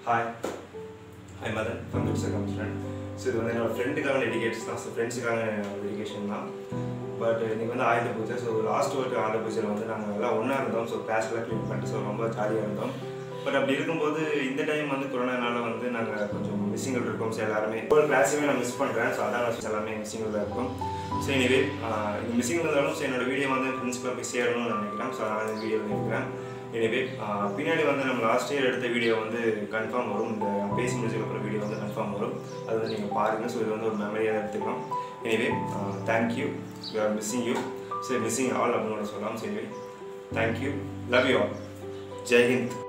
hi hi Madan from லிப்ஸர் கம்ஸ்டன் so இது வந்து என்னோட ஃப்ரெண்டுக்கான டெடிகேட்ஸ் தான் ஸோ ஃப்ரெண்ட்ஸுக்கான டெடிகேஷன் தான் பட் இன்னைக்கு வந்து ஆயுத பூஜை ஸோ லாஸ்ட் ஒர்க் ஆயுத பூஜையில் வந்து நாங்கள் எல்லாம் ஒன்றா இருந்தோம் ஸோ கிளாஸ்லாம் க்ளீன் பண்ணிட்டு ஸோ ரொம்ப ஜாலியாக இருந்தோம் பட் அப்படி இருக்கும்போது இந்த டைம் வந்து கொரோனானால வந்து நாங்கள் கொஞ்சம் மிஸ்ஸிங்கில் இருக்கோம் ஸோ எல்லாருமே ஒரு கிளாஸுமே நான் மிஸ் பண்ணுறேன் ஸோ அதான் நான் எல்லாமே மிஸ்ஸிங்கில் தான் இருக்கும் ஸோ எனிவே இது மிஸ்ஸிங் இருந்தாலும் ஸோ என்னோட வீடியோ வந்து ஃப்ரெண்ட்ஸ்க்குலாம் போய் சேரணும்னு நான் நினைக்கிறேன் ஸோ அதனால் இந்த வீடியோ எடுக்கிறேன் எனிவே பின்னாடி வந்து நம்ம லாஸ்ட் இயர் எடுத்த வீடியோ வந்து கன்ஃபார்ம் வரும் இந்த பேசி முடிச்சதுக்கப்புறம் வீடியோ வந்து கன்ஃபார்ம் வரும் அது வந்து நீங்கள் பாருங்கள் ஸோ இது வந்து ஒரு மெமரியாக எடுத்துக்கலாம் anyway thank you you are missing you so missing all அப்படின்னு சொல்லலாம் so anyway thank you love you all Jai Hind